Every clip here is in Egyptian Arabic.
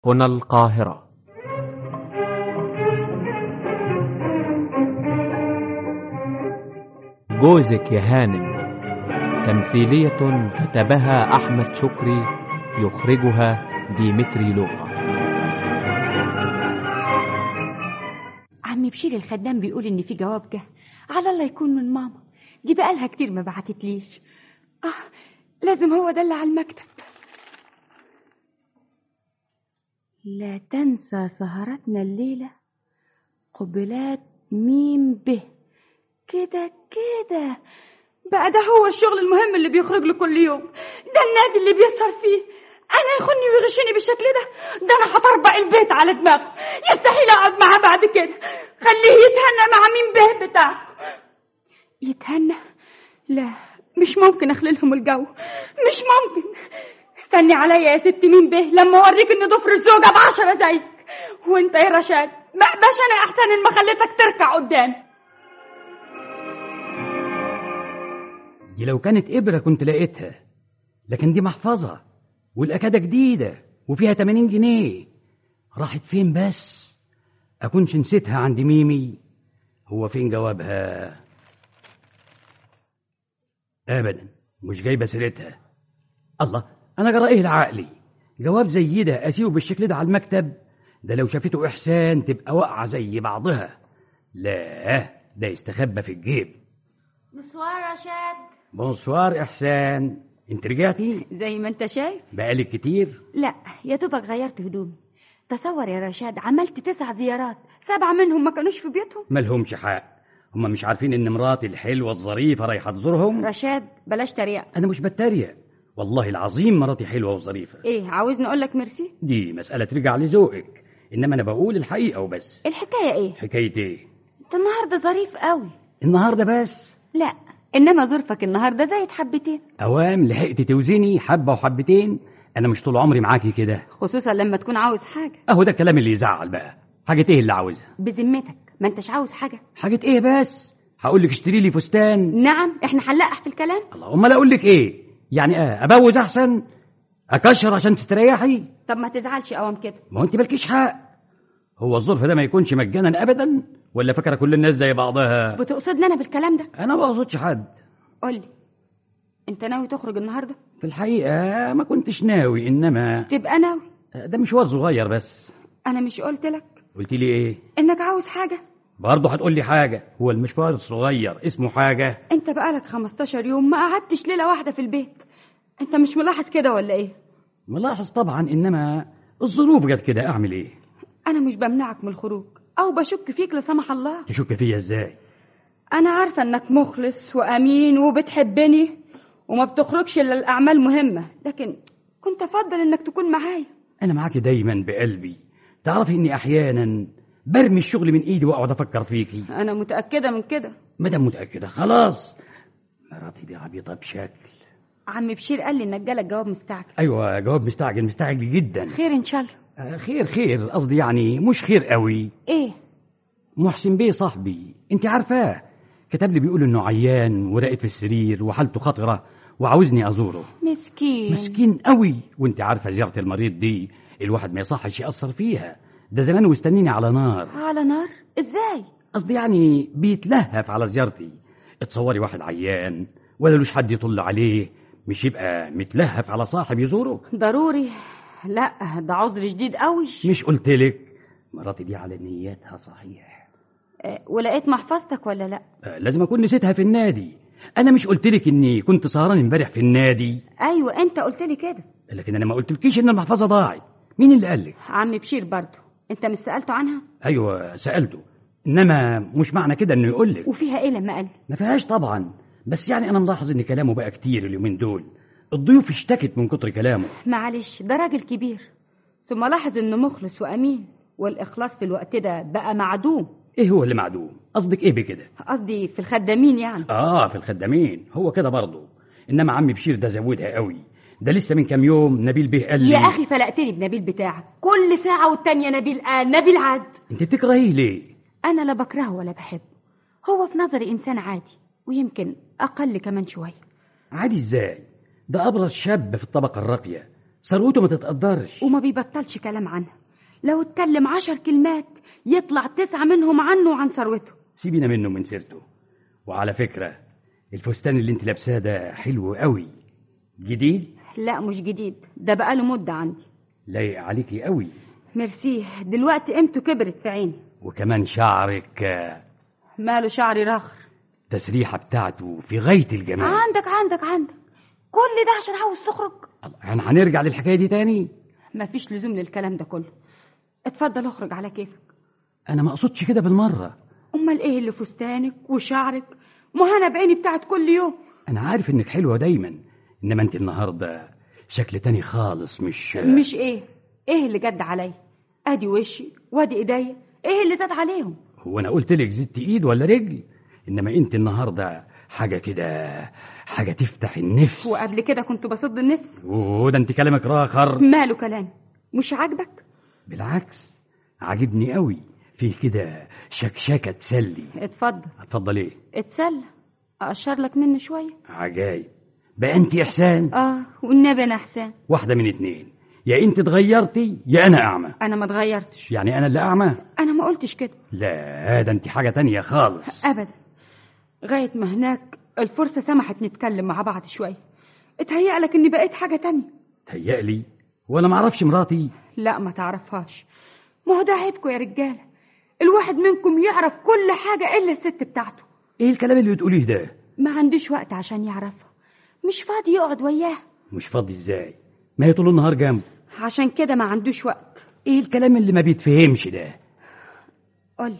هنا القاهرة جوزك يا هانم تمثيلية كتبها أحمد شكري يخرجها ديمتري لوقا عمي بشير الخدام بيقول ان في جواب جه على الله يكون من ماما دي بقالها كتير ما بعتتليش اه لازم هو ده اللي على المكتب لا تنسى سهرتنا الليلة قبلات ميم به كده كده بقى ده هو الشغل المهم اللي بيخرج له كل يوم ده النادي اللي بيسهر فيه انا يخوني ويغشني بالشكل ده ده انا هطربق البيت على دماغه يستحيل اقعد معاه بعد كده خليه يتهنى مع مين به بتاعه يتهنى لا مش ممكن اخللهم الجو مش ممكن استني عليا يا ست مين به لما اوريك ان ضفر الزوجه بعشرة زيك وانت يا رشاد ما باش انا احسن ان ما خليتك تركع قدامي دي لو كانت إبرة كنت لقيتها لكن دي محفظة والأكادة جديدة وفيها 80 جنيه راحت فين بس أكونش نسيتها عند ميمي هو فين جوابها أبدا مش جايبة سيرتها الله أنا جرى إيه لعقلي جواب زي ده أسيبه بالشكل ده على المكتب ده لو شافته إحسان تبقى واقعة زي بعضها لا ده يستخبى في الجيب مسوار رشاد بونسوار إحسان أنت رجعتي زي ما انت شايف بقالك كتير لا يا دوبك غيرت هدومي تصور يا رشاد عملت تسع زيارات سبعة منهم ما كانوش في بيتهم مالهمش حق هم مش عارفين ان مراتي الحلوه الظريفه رايحه تزورهم رشاد بلاش تريق انا مش بتريق والله العظيم مراتي حلوه وظريفه ايه عاوزني اقول لك ميرسي دي مساله ترجع لذوقك انما انا بقول الحقيقه وبس الحكايه ايه حكايه ايه انت النهارده ظريف قوي النهارده بس لا انما ظرفك النهارده زايد حبتين اوام لحقت توزني حبه وحبتين انا مش طول عمري معاكي كده خصوصا لما تكون عاوز حاجه اهو ده الكلام اللي يزعل بقى حاجه ايه اللي عاوزها بذمتك ما انتش عاوز حاجه حاجه ايه بس هقول لك اشتري لي فستان نعم احنا هنلقح في الكلام الله امال اقول لك ايه يعني اه ابوز احسن اكشر عشان تستريحي طب ما تزعلش قوام كده ما هو انت مالكيش حق هو الظرف ده ما يكونش مجانا ابدا ولا فاكره كل الناس زي بعضها بتقصدني انا بالكلام ده انا ما اقصدش حد قول لي انت ناوي تخرج النهارده في الحقيقه ما كنتش ناوي انما تبقى ناوي ده مشوار صغير بس انا مش قلت لك قلت لي ايه انك عاوز حاجه برضه هتقول لي حاجه هو المشوار الصغير اسمه حاجه انت بقالك 15 يوم ما قعدتش ليله واحده في البيت انت مش ملاحظ كده ولا ايه ملاحظ طبعا انما الظروف جت كده اعمل ايه انا مش بمنعك من الخروج او بشك فيك لا سمح الله تشك فيا ازاي انا عارفه انك مخلص وامين وبتحبني وما بتخرجش الا الاعمال مهمه لكن كنت افضل انك تكون معايا انا معاكي دايما بقلبي تعرفي اني احيانا برمي الشغل من ايدي واقعد افكر فيكي انا متاكده من كده مادام متاكده خلاص مراتي دي عبيطه بشكل عم بشير قال لي انك جالك جواب مستعجل ايوه جواب مستعجل مستعجل جدا خير ان شاء الله آه، خير خير قصدي يعني مش خير قوي ايه محسن بيه صاحبي انت عارفاه كتب لي بيقول انه عيان وراقد في السرير وحالته خطره وعاوزني ازوره مسكين مسكين قوي وانت عارفه زياره المريض دي الواحد ما يصحش ياثر فيها ده زمان واستنيني على نار على نار ازاي قصدي يعني بيتلهف على زيارتي اتصوري واحد عيان ولا لوش حد يطل عليه مش يبقى متلهف على صاحب يزوره ضروري لا ده عذر شديد قوي مش قلتلك مراتي دي على نياتها صحيح آه، ولقيت محفظتك ولا لا آه، لازم اكون نسيتها في النادي انا مش قلتلك اني كنت سهران امبارح في النادي ايوه انت قلت لي كده لكن انا ما قلتلكيش ان المحفظه ضاعت مين اللي قالك عم بشير برضه انت مش سالته عنها ايوه سالته انما مش معنى كده انه يقولك وفيها ايه لما قال لي ما فيهاش طبعا بس يعني انا ملاحظ ان كلامه بقى كتير اليومين دول الضيوف اشتكت من كتر كلامه معلش ده راجل كبير ثم لاحظ انه مخلص وامين والاخلاص في الوقت ده بقى معدوم ايه هو اللي معدوم قصدك ايه بكده قصدي في الخدامين يعني اه في الخدامين هو كده برضه انما عم بشير ده زودها قوي ده لسه من كام يوم نبيل بيه قال لي يا اخي فلقتني بنبيل بتاعك كل ساعه والتانيه نبيل قال نبيل عاد انت بتكرهيه ليه انا لا بكرهه ولا بحبه هو في نظري انسان عادي ويمكن اقل كمان شويه عادي ازاي ده ابرز شاب في الطبقه الراقيه ثروته ما تتقدرش وما بيبطلش كلام عنها لو اتكلم عشر كلمات يطلع تسعة منهم عنه وعن ثروته سيبينا منه من سيرته وعلى فكرة الفستان اللي انت لابساه ده حلو قوي جديد لا مش جديد ده بقاله مدة عندي لايق عليكي قوي ميرسيه دلوقتي قيمته كبرت في عيني وكمان شعرك آه، ماله شعري رخر التسريحة بتاعته في غاية الجمال عندك عندك عندك كل ده عشان عاوز تخرج يعني هنرجع للحكاية دي تاني مفيش لزوم للكلام ده كله اتفضل اخرج على كيفك انا ما اقصدش كده بالمرة امال ايه اللي فستانك وشعرك مهانة بعيني بتاعت كل يوم انا عارف انك حلوة دايما انما انت النهاردة شكل تاني خالص مش مش ايه ايه اللي جد عليا ادي وشي وادي ايديا ايه اللي زاد عليهم هو انا قلت لك زدت ايد ولا رجل انما انت النهاردة حاجة كده حاجة تفتح النفس وقبل كده كنت بصد النفس وده انت كلامك راخر ماله كلام مش عاجبك بالعكس عاجبني قوي فيه كده شكشكة تسلي اتفضل اتفضل ايه اتسلى اقشر لك منه شويه عجايب بقى انت احسان اه والنبي انا احسان واحدة من اتنين يا انت اتغيرتي يا انا اعمى انا ما اتغيرتش يعني انا اللي اعمى انا ما قلتش كده لا ده انت حاجة تانية خالص ابدا غايه ما هناك الفرصه سمحت نتكلم مع بعض شويه اتهيأ لك اني بقيت حاجه تانية تهيألي وانا معرفش مراتي لا ما تعرفهاش ما هو ده عيبكم يا رجاله الواحد منكم يعرف كل حاجه الا الست بتاعته ايه الكلام اللي بتقوليه ده ما عندوش وقت عشان يعرفها مش فاضي يقعد وياها مش فاضي ازاي ما هي طول النهار جنبه عشان كده ما عندوش وقت ايه الكلام اللي ما بيتفهمش ده قولي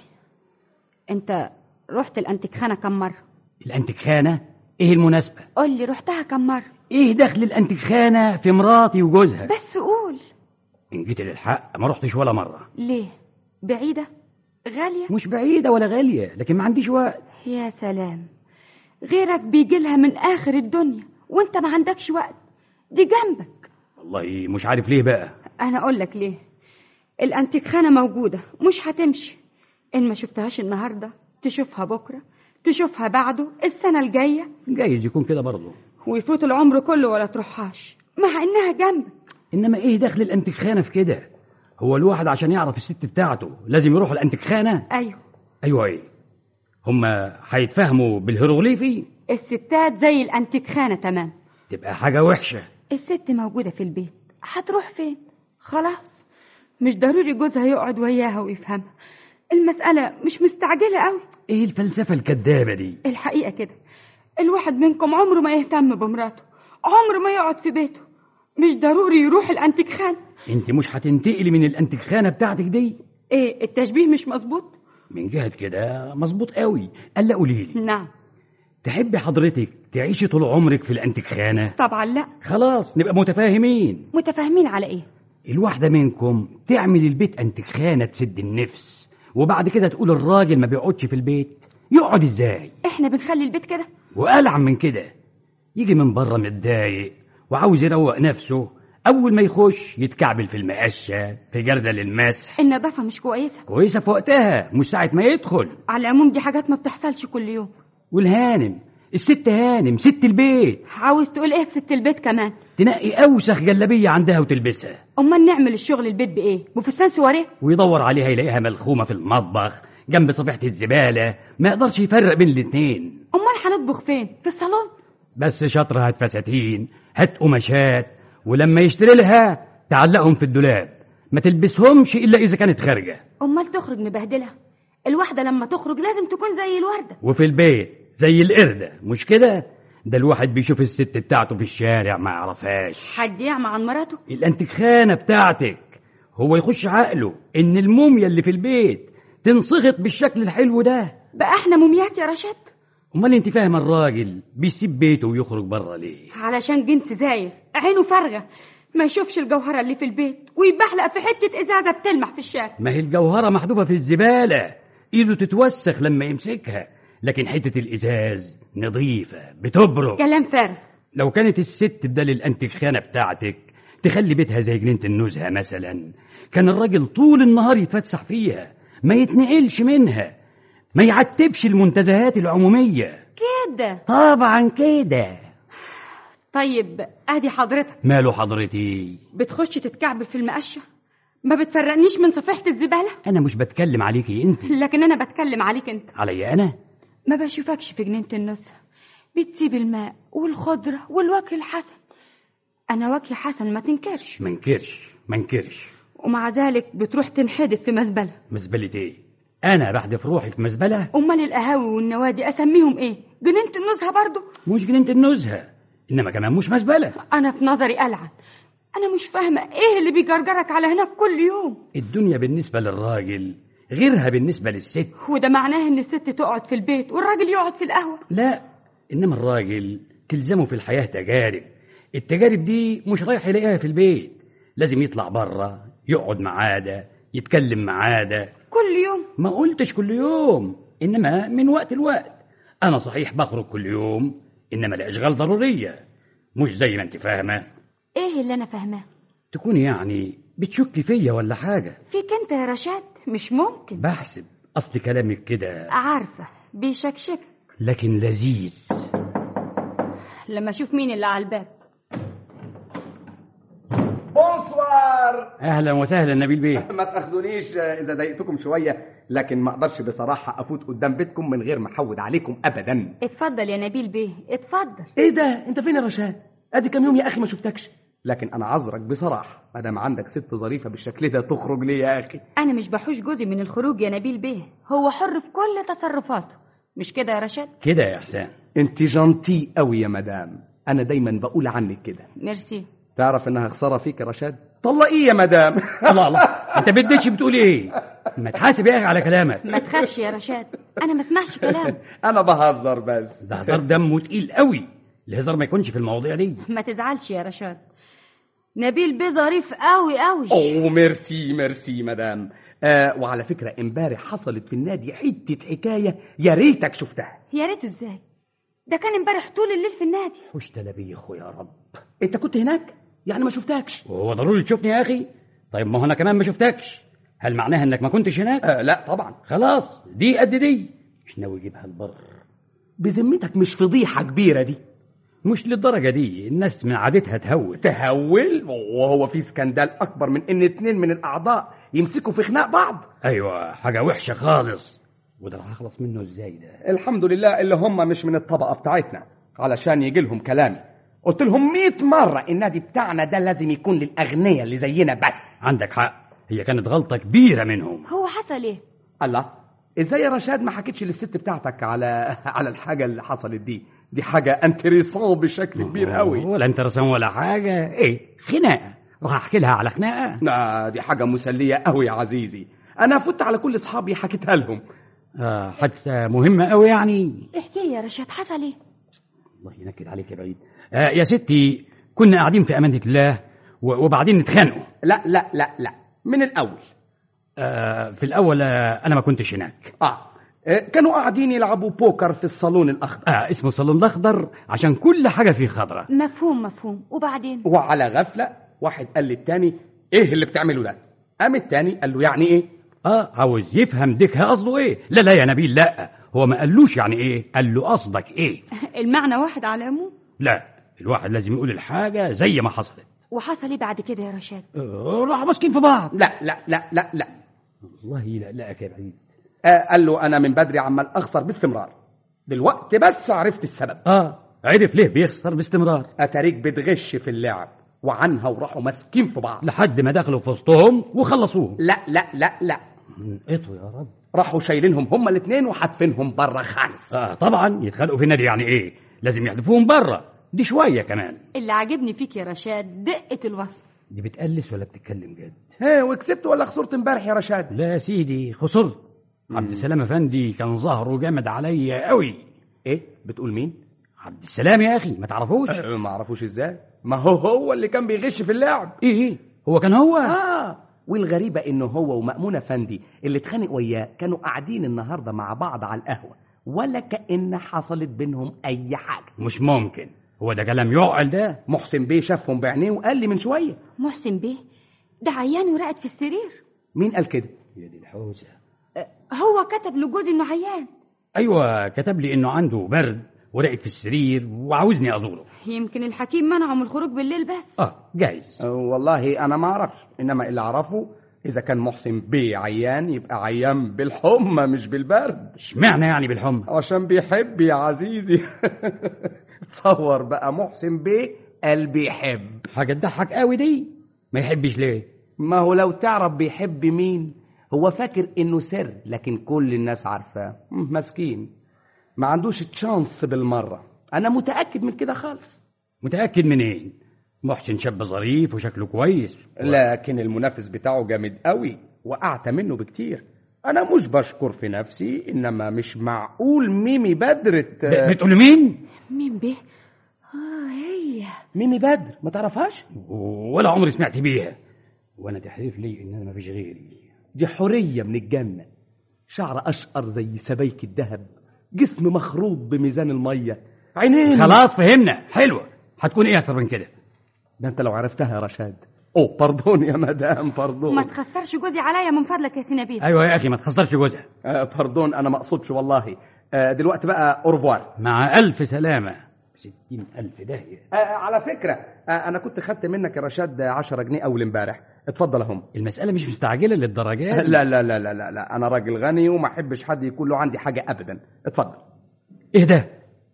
انت رحت الانتيكخانه كم مره الانتكخانة ايه المناسبة قولي رحتها كم مره ايه دخل الانتكخانة في مراتي وجوزها بس قول ان جيت للحق ما رحتش ولا مرة ليه بعيده غاليه مش بعيدة ولا غالية لكن ما عنديش وقت يا سلام غيرك بيجي لها من اخر الدنيا وانت ما عندكش وقت دي جنبك والله مش عارف ليه بقى انا اقول لك ليه الانتيكخانه موجوده مش هتمشي ان ما شفتهاش النهارده تشوفها بكره تشوفها بعده السنه الجايه جايز يكون كده برضه ويفوت العمر كله ولا تروحهاش مع انها جنبك انما ايه دخل الانتكخانة في كده هو الواحد عشان يعرف الست بتاعته لازم يروح الانتكخانة ايوه ايوه ايه هما هيتفهموا بالهيروغليفي الستات زي الانتيكخانه تمام تبقى حاجة وحشة الست موجوده في البيت هتروح فين خلاص مش ضروري جوزها يقعد وياها ويفهمها المسألة مش مستعجلة قوي ايه الفلسفة الكدابة دي الحقيقة كده الواحد منكم عمره ما يهتم بمراته عمره ما يقعد في بيته مش ضروري يروح الانتيكخان انت مش هتنتقلي من الانتكخانة بتاعتك دي ايه التشبيه مش مظبوط من جهة كده مظبوط قوي قال قولي لي نعم تحبي حضرتك تعيشي طول عمرك في الانتكخانة طبعا لا خلاص نبقى متفاهمين متفاهمين على ايه الواحدة منكم تعمل البيت انتكخانة تسد النفس وبعد كده تقول الراجل ما بيقعدش في البيت يقعد ازاي احنا بنخلي البيت كده وألعن من كده يجي من بره متضايق وعاوز يروق نفسه أول ما يخش يتكعبل في المقشة في جردل المسح النظافة مش كويسة كويسة في وقتها مش ساعة ما يدخل على العموم دي حاجات ما بتحصلش كل يوم والهانم الست هانم ست البيت عاوز تقول ايه في ست البيت كمان تنقي أوسخ جلابية عندها وتلبسها امال نعمل الشغل البيت بايه بفستان سواريه ويدور عليها يلاقيها ملخومة في المطبخ جنب صفيحة الزبالة ما يقدرش يفرق بين الاتنين امال هنطبخ فين في الصالون بس شطرة هات فساتين هات قماشات ولما يشتري لها تعلقهم في الدولاب ما تلبسهمش إلا إذا كانت خارجة امال تخرج مبهدله الواحده لما تخرج لازم تكون زي الورده وفي البيت زي القردة مش كده ده الواحد بيشوف الست بتاعته في الشارع ما يعرفهاش حد يعمى عن مراته الانتخانة بتاعتك هو يخش عقله ان الموميا اللي في البيت تنصغط بالشكل الحلو ده بقى احنا موميات يا رشاد امال انت فاهم الراجل بيسيب بيته ويخرج بره ليه علشان جنس زاير عينه فارغه ما يشوفش الجوهره اللي في البيت ويبحلق في حته ازازه بتلمع في الشارع ما هي الجوهرة محذوفة في الزبالة ايده تتوسخ لما يمسكها لكن حتة الازاز نظيفة بتبرق كلام فارغ لو كانت الست بدل الانتخانة بتاعتك تخلي بيتها زي جنينة النزهة مثلا كان الراجل طول النهار يتفسح فيها ما يتنقلش منها ما يعتبش المنتزهات العمومية كده طبعا كده طيب ادي حضرتك ماله حضرتي بتخش تتكعبل في المقشه ما بتفرقنيش من صفيحه الزباله انا مش بتكلم عليكي انت لكن انا بتكلم عليك انت عليا انا ما بشوفكش في جنينه النزهه بتسيب الماء والخضره والوجه الحسن انا وجهي حسن ما تنكرش منكرش منكرش ومع ذلك بتروح تنحدف في مزبله مزبلة ايه انا بحدف روحي في مزبلة امال القهاوي والنوادي اسميهم ايه جنينه النزهه برضو مش جنينة النزهة انما كمان مش مزبلة انا في نظري ألعن انا مش فاهمه ايه اللي بيجرجرك على هناك كل يوم الدنيا بالنسبة للراجل غيرها بالنسبة للست وده معناه ان الست تقعد في البيت والراجل يقعد في القهوه لا انما الراجل تلزمه في الحياة تجارب التجارب دي مش رايح يلاقيها في البيت لازم يطلع بره يقعد معاه ده يتكلم معاه ده كل يوم ما قلتش كل يوم انما من وقت لوقت انا صحيح بخرج كل يوم انما الاشغال ضروريه مش زي ما انت فاهمه ايه اللي انا فاهماه تكون يعني بتشكي فيا ولا حاجه فيك انت يا رشاد مش ممكن بحسب اصل كلامك كده عارفه بيشكشك لكن لذيذ لما اشوف مين اللي على الباب بونسوار اهلا وسهلا نبيل بيه ما تاخذونيش اذا ضايقتكم شويه لكن ما اقدرش بصراحه افوت قدام بيتكم من غير ما احود عليكم ابدا اتفضل يا نبيل بيه اتفضل ايه ده انت فين يا رشاد ادي كام يوم يا اخي ما شفتكش لكن انا عذرك بصراحه ما دام عندك ست ظريفه بالشكل ده تخرج ليه يا اخي انا مش بحوش جوزي من الخروج يا نبيل بيه هو حر في كل تصرفاته مش كده يا رشاد كده يا احسان انت جانتي قوي يا مدام انا دايما بقول عنك كده ميرسي تعرف انها خساره فيك يا رشاد طلقيه يا مدام الله الله انت بديتش بتقول ايه ما تحاسب يا اخي على كلامك ما تخافش يا رشاد انا ما اسمعش كلام انا بهزر بس ده هزار دمه تقيل قوي الهزار ما يكونش في المواضيع دي ما تزعلش يا رشاد نبيل بيه ظريف قوي قوي اوه ميرسي ميرسي مدام آه وعلى فكره امبارح حصلت في النادي حته حكايه يا ريتك شفتها يا ريته ازاي ده كان امبارح طول الليل في النادي حوش تلبيخ يا رب انت كنت هناك يعني ما شفتكش وهو ضروري تشوفني يا اخي طيب ما هو انا كمان ما شفتكش هل معناها انك ما كنتش هناك آه لا طبعا خلاص دي قد دي مش ناوي اجيبها البر بذمتك مش فضيحه كبيره دي مش للدرجه دي الناس من عادتها تهول تهول وهو في سكندال اكبر من ان اتنين من الاعضاء يمسكوا في خناق بعض ايوه حاجه وحشه خالص وده هخلص منه ازاي ده الحمد لله اللي هم مش من الطبقه بتاعتنا علشان يجي لهم كلامي قلت لهم 100 مره النادي بتاعنا ده لازم يكون للاغنياء اللي زينا بس عندك حق هي كانت غلطه كبيره منهم هو حصل ايه الله ازاي يا رشاد ما حكيتش للست بتاعتك على على الحاجه اللي حصلت دي دي حاجه انتريسون بشكل كبير قوي ولا انت رسام ولا حاجه ايه خناقه راح احكي لها على خناقه لا دي حاجه مسليه قوي يا عزيزي انا فت على كل اصحابي حكيتها لهم آه حادثه مهمه قوي يعني احكي لي يا رشاد حصل ايه الله ينكد عليك يا بعيد آه يا ستي كنا قاعدين في امانه الله و- وبعدين نتخانقوا لا لا لا لا من الاول آه في الاول آه انا ما كنتش هناك اه آه، كانوا قاعدين يلعبوا بوكر في الصالون الاخضر آه اسمه الصالون الاخضر عشان كل حاجه فيه خضره مفهوم مفهوم وبعدين وعلى غفله واحد قال للتاني ايه اللي بتعمله ده قام التاني قال له يعني ايه اه عاوز يفهم ديكها قصده ايه لا لا يا نبيل لا هو ما قالوش يعني ايه قال له قصدك ايه المعنى واحد على العموم لا الواحد لازم يقول الحاجه زي ما حصلت وحصل ايه بعد كده يا رشاد آه راحوا ماسكين في بعض لا لا لا لا لا والله لا لا يا بعيد آه قال له انا من بدري عمال اخسر باستمرار دلوقتي بس عرفت السبب اه عرف ليه بيخسر باستمرار اتاريك بتغش في اللعب وعنها وراحوا ماسكين في بعض لحد ما دخلوا في وسطهم وخلصوهم لا لا لا لا اطوا يا رب راحوا شايلينهم هما الاثنين وحاتفينهم بره خالص اه طبعا يتخانقوا في النادي يعني ايه لازم يحذفوهم بره دي شويه كمان اللي عاجبني فيك يا رشاد دقة الوصف دي بتقلس ولا بتتكلم جد ها وكسبت ولا خسرت امبارح يا رشاد لا يا سيدي خسرت عبد السلام افندي كان ظهره جامد عليا قوي ايه بتقول مين عبد السلام يا اخي ما تعرفوش أه ما اعرفوش ازاي ما هو هو اللي كان بيغش في اللعب ايه ايه هو كان هو اه والغريبة انه هو ومأمون افندي اللي اتخانق وياه كانوا قاعدين النهاردة مع بعض على القهوة ولا كأن حصلت بينهم اي حاجة مش ممكن هو ده كلام يعقل ده محسن بيه شافهم بعينيه وقال لي من شوية محسن بيه ده عيان وراقد في السرير مين قال كده يا دي الحوسه هو كتب لجوزي انه عيان ايوه كتب لي انه عنده برد وراقد في السرير وعاوزني ازوره يمكن الحكيم منعه من الخروج بالليل بس اه جايز أه، والله انا ما اعرفش انما اللي اعرفه اذا كان محسن بيه عيان يبقى عيان بالحمى مش بالبرد اشمعنى يعني بالحمى عشان بيحب يا عزيزي تصور بقى محسن بيه قال بيحب حاجه تضحك قوي دي ما يحبش ليه ما هو لو تعرف بيحب مين هو فاكر انه سر لكن كل الناس عارفاه مم، مسكين ما عندوش تشانس بالمره انا متاكد من كده خالص متاكد منين محسن شاب ظريف وشكله كويس لكن المنافس بتاعه جامد قوي وقعت منه بكتير انا مش بشكر في نفسي انما مش معقول ميمي بدر ت- ب- بتقول مين مين به اه هي ميمي بدر ما تعرفهاش ولا عمري سمعت بيها وانا تحلف لي ان انا ما فيش غيري دي حورية من الجنة شعر أشقر زي سبايك الذهب جسم مخروط بميزان المية عينين خلاص فهمنا حلوه هتكون ايه اكتر من كده ده انت لو عرفتها يا رشاد اوه باردون يا مدام باردون ما تخسرش جوزي عليا من فضلك يا سنابيل ايوه يا اخي ما تخسرش جوزها آه باردون انا ما اقصدش والله آه دلوقتي بقى اورفوار مع الف سلامه ستين الف داهيه آه على فكرة آه انا كنت خدت منك يا رشاد 10 جنيه اول امبارح اتفضل اهم المساله مش مستعجله للدرجات لا لا لا لا لا لا انا راجل غني وما احبش حد يكون له عندي حاجة ابدا اتفضل ايه ده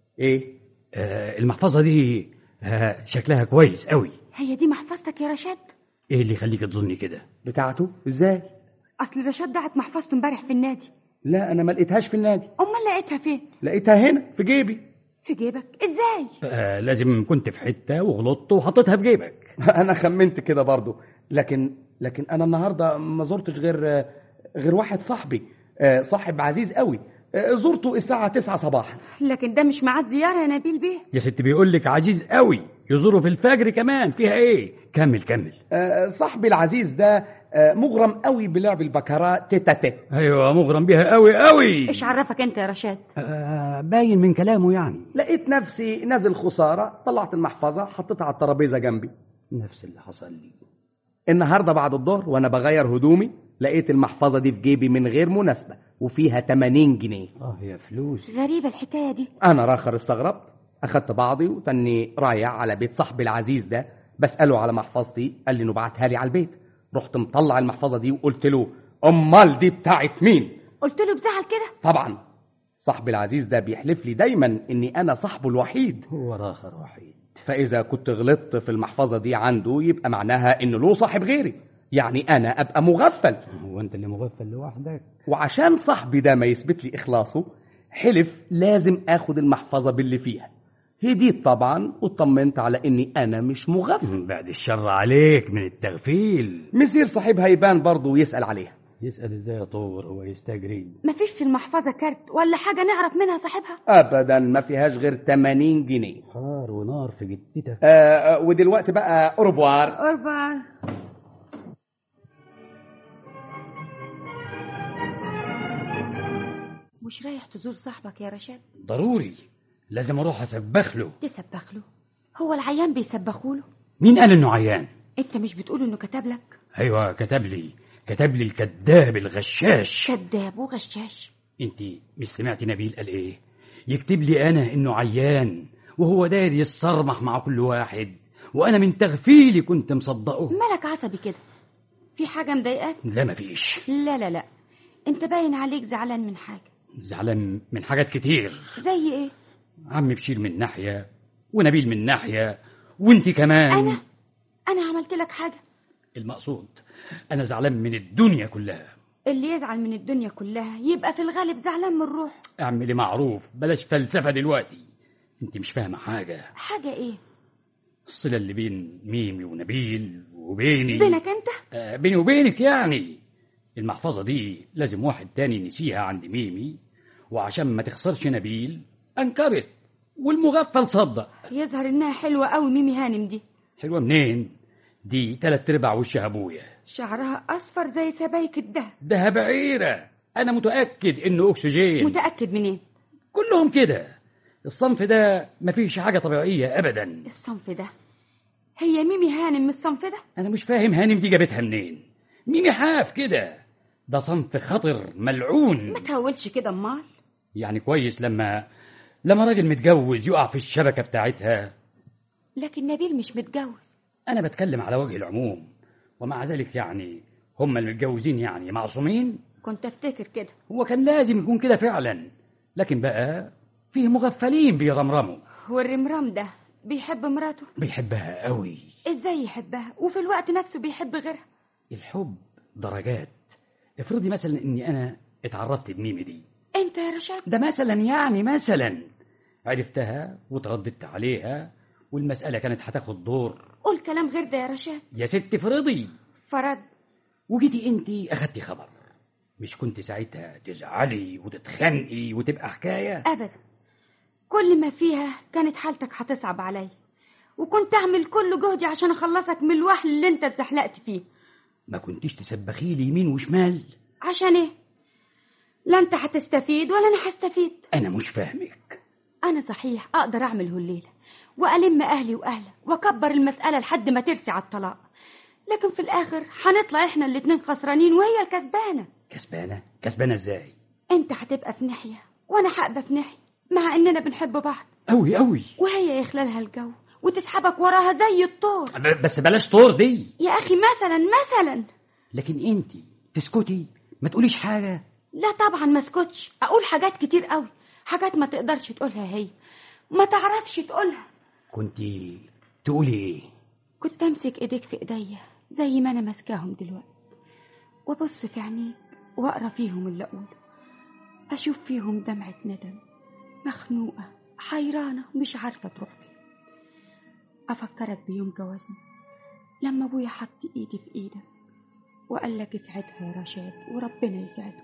ايه آه المحفظه دي آه شكلها كويس قوي هي دي محفظتك يا رشاد ايه اللي يخليك تظني كده بتاعته ازاي اصل رشاد دعت محفظته امبارح في النادي لا انا ما لقيتهاش في النادي امال لقيتها فين لقيتها هنا في جيبي في جيبك ازاي آه لازم كنت في حته وغلطت وحطيتها في جيبك انا خمنت كده برضو لكن لكن انا النهارده ما زرتش غير غير واحد صاحبي آه، صاحب عزيز قوي آه، زرته الساعه 9 صباحا لكن ده مش ميعاد زياره يا نبيل بيه يا ست بيقول لك عزيز قوي يزوره في الفجر كمان فيها ايه كمل كمل آه، صاحبي العزيز ده آه، مغرم قوي بلعب البكرة تيتا تيت ايوه مغرم بيها قوي قوي ايش عرفك انت يا رشاد آه باين من كلامه يعني لقيت نفسي نازل خساره طلعت المحفظه حطيتها على الترابيزه جنبي نفس اللي حصل لي النهارده بعد الظهر وانا بغير هدومي لقيت المحفظه دي في جيبي من غير مناسبه وفيها 80 جنيه اه يا فلوس غريبه الحكايه دي انا راخر استغربت اخدت بعضي وتاني رايح على بيت صاحبي العزيز ده بساله على محفظتي قال لي انه بعتها لي على البيت رحت مطلع المحفظه دي وقلت له امال دي بتاعت مين قلت له بزعل كده طبعا صاحبي العزيز ده بيحلف لي دايما اني انا صاحبه الوحيد هو راخر وحيد فاذا كنت غلطت في المحفظه دي عنده يبقى معناها انه له صاحب غيري يعني انا ابقى مغفل هو انت اللي مغفل لوحدك وعشان صاحبي ده ما يثبت لي اخلاصه حلف لازم اخد المحفظه باللي فيها هديت طبعا واطمنت على اني انا مش مغفل بعد الشر عليك من التغفيل مسير صاحبها يبان برضه ويسال عليها يسأل ازاي يا طور هو يستجري مفيش في المحفظه كارت ولا حاجه نعرف منها صاحبها ابدا ما فيهاش غير 80 جنيه حار ونار في جدتك آه آه، ودلوقتي بقى اورفوار قربان مش رايح تزور صاحبك يا رشاد ضروري لازم اروح اسبخ له تسبخ له هو العيان بيسبخوا له مين قال انه عيان انت مش بتقول انه كتب لك ايوه كتب لي كتب لي الكذاب الغشاش كذاب وغشاش انت مش سمعتي نبيل قال ايه يكتب لي انا انه عيان وهو داير يتصرمح مع كل واحد وانا من تغفيلي كنت مصدقه مالك عصبي كده في حاجه مضايقاك لا مفيش لا لا لا انت باين عليك زعلان من حاجه زعلان من حاجات كتير زي ايه عمي بشير من ناحيه ونبيل من ناحيه وانت كمان انا انا عملت لك حاجه المقصود انا زعلان من الدنيا كلها اللي يزعل من الدنيا كلها يبقى في الغالب زعلان من روح اعملي معروف بلاش فلسفه دلوقتي انت مش فاهمه حاجه حاجه ايه الصله اللي بين ميمي ونبيل وبيني بينك انت آه، بيني وبينك يعني المحفظة دي لازم واحد تاني نسيها عند ميمي وعشان ما تخسرش نبيل أنكرت والمغفل صدق يظهر انها حلوه قوي ميمي هانم دي حلوة منين؟ دي تلات ارباع وش أبويا شعرها اصفر زي سبايك الدهب ده بعيرة أنا متأكد إنه أكسجين متاكد منين كلهم كده الصنف ده مفيش حاجة طبيعية أبدا الصنف ده هي ميمي هانم من الصنف ده أنا مش فاهم هانم دي جابتها منين ميمي حاف كده ده صنف خطر ملعون ما تهولش كده امال يعني كويس لما لما راجل متجوز يقع في الشبكة بتاعتها لكن نبيل مش متجوز أنا بتكلم على وجه العموم ومع ذلك يعني هم المتجوزين يعني معصومين كنت افتكر كده هو كان لازم يكون كده فعلا لكن بقى فيه مغفلين بيرمرموا والرمرام ده بيحب مراته بيحبها قوي ازاي يحبها وفي الوقت نفسه بيحب غيرها الحب درجات افرضي مثلا اني انا اتعرفت بميمي دي انت يا رشاد ده مثلا يعني مثلا عرفتها وترددت عليها والمسألة كانت هتاخد دور قول كلام غير ده يا رشاد يا ست فرضي فرد وجيتي انت اخدتي خبر مش كنت ساعتها تزعلي وتتخنقي وتبقى حكاية ابدا كل ما فيها كانت حالتك هتصعب عليا وكنت اعمل كل جهدي عشان اخلصك من الوحل اللي انت اتزحلقت فيه ما كنتيش تسبخي لي يمين وشمال عشان ايه لا انت هتستفيد ولا انا هستفيد انا مش فاهمك انا صحيح اقدر اعمله الليله والم اهلي واهلك واكبر المساله لحد ما ترسي على الطلاق لكن في الاخر هنطلع احنا الاتنين خسرانين وهي الكسبانه كسبانة كسبانة ازاي انت هتبقى في ناحيه وانا هبقى في ناحيه مع اننا بنحب بعض قوي قوي وهي يخلالها الجو وتسحبك وراها زي الطور بس بلاش طور دي يا اخي مثلا مثلا لكن انت تسكتي ما تقوليش حاجة لا طبعا ما اسكتش اقول حاجات كتير قوي حاجات ما تقدرش تقولها هي ما تعرفش تقولها كنت تقولي ايه كنت امسك ايديك في ايديا زي ما انا ماسكاهم دلوقتي وابص في عينيك واقرا فيهم اللي اقوله اشوف فيهم دمعه ندم مخنوقه حيرانه مش عارفه تروح فين افكرك بيوم جوازنا لما ابويا حط ايدي في ايدك وقال لك اسعدها يا رشاد وربنا يسعده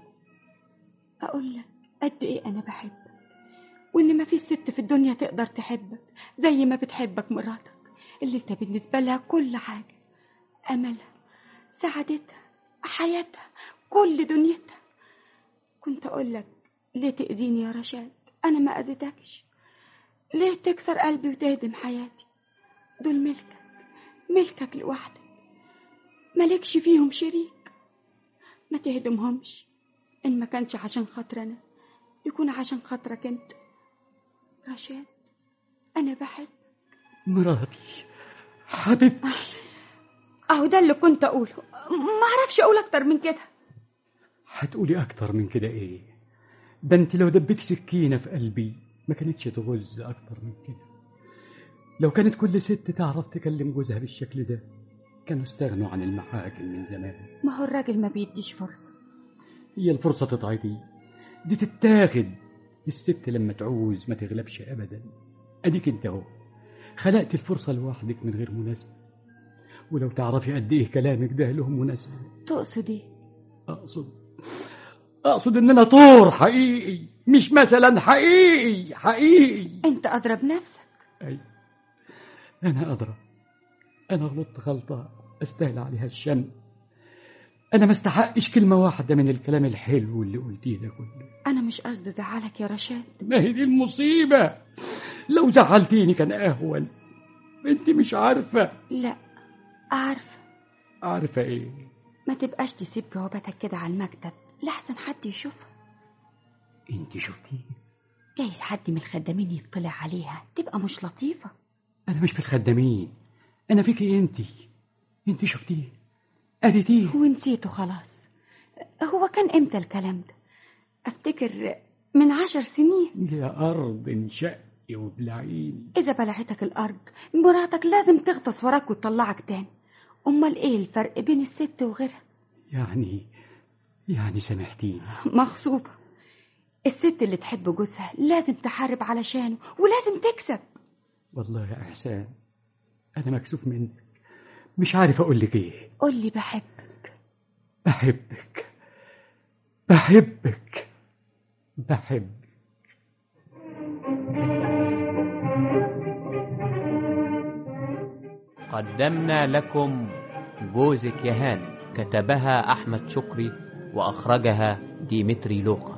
اقول لك قد ايه انا بحبك وان ما في ست في الدنيا تقدر تحبك زي ما بتحبك مراتك اللي انت بالنسبه لها كل حاجه املها سعادتها حياتها كل دنيتها كنت اقول لك ليه تاذيني يا رشاد انا ما اذيتكش ليه تكسر قلبي وتهدم حياتي دول ملكك ملكك لوحدك مالكش فيهم شريك ما تهدمهمش ان ما كانش عشان خاطر انا يكون عشان خاطرك انت رشاد انا بحب مراتي حبيبتي اهو ده اللي كنت اقوله ما اعرفش اقول اكتر من كده هتقولي اكتر من كده ايه ده انت لو دبيت سكينة في قلبي ما كانتش تغز اكتر من كده لو كانت كل ست تعرف تكلم جوزها بالشكل ده كانوا استغنوا عن المحاكم من زمان ما هو الراجل ما بيديش فرصه هي الفرصة تتعدي دي تتاخد الست لما تعوز ما تغلبش ابدا اديك انت اهو خلقت الفرصة لوحدك من غير مناسبة ولو تعرفي قد ايه كلامك ده له مناسبة تقصد ايه اقصد اقصد ان انا طور حقيقي مش مثلا حقيقي حقيقي انت اضرب نفسك اي انا ادرى انا غلطت غلطة استاهل عليها الشم انا ما استحقش كلمة واحدة من الكلام الحلو اللي قلتيه ده كله انا مش قصدي ازعلك يا رشاد ما هي دي المصيبة لو زعلتيني كان اهون انت مش عارفة لا عارفه عارفة ايه ما تبقاش تسيب جواباتك كده على المكتب لحسن حد يشوفها انت شفتيه جايز حد من الخدامين يطلع عليها تبقى مش لطيفة انا مش في الخدامين انا فيكي انت انت شفتيه قريتيه ونسيته خلاص هو كان امتى الكلام ده افتكر من عشر سنين يا ارض انشقي وبلعيني اذا بلعتك الارض مراتك لازم تغطس وراك وتطلعك تاني امال ايه الفرق بين الست وغيرها يعني يعني سامحتيني مغصوبة الست اللي تحب جوزها لازم تحارب علشانه ولازم تكسب والله يا احسان انا مكسوف منك مش عارف اقول لك ايه قول لي بحبك بحبك بحبك بحبك قدمنا لكم جوزك يا هانم كتبها أحمد شكري وأخرجها ديمتري لوقا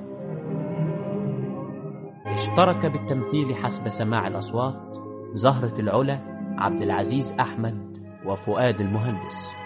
اشترك بالتمثيل حسب سماع الأصوات زهرة العلا عبد العزيز أحمد وفؤاد المهندس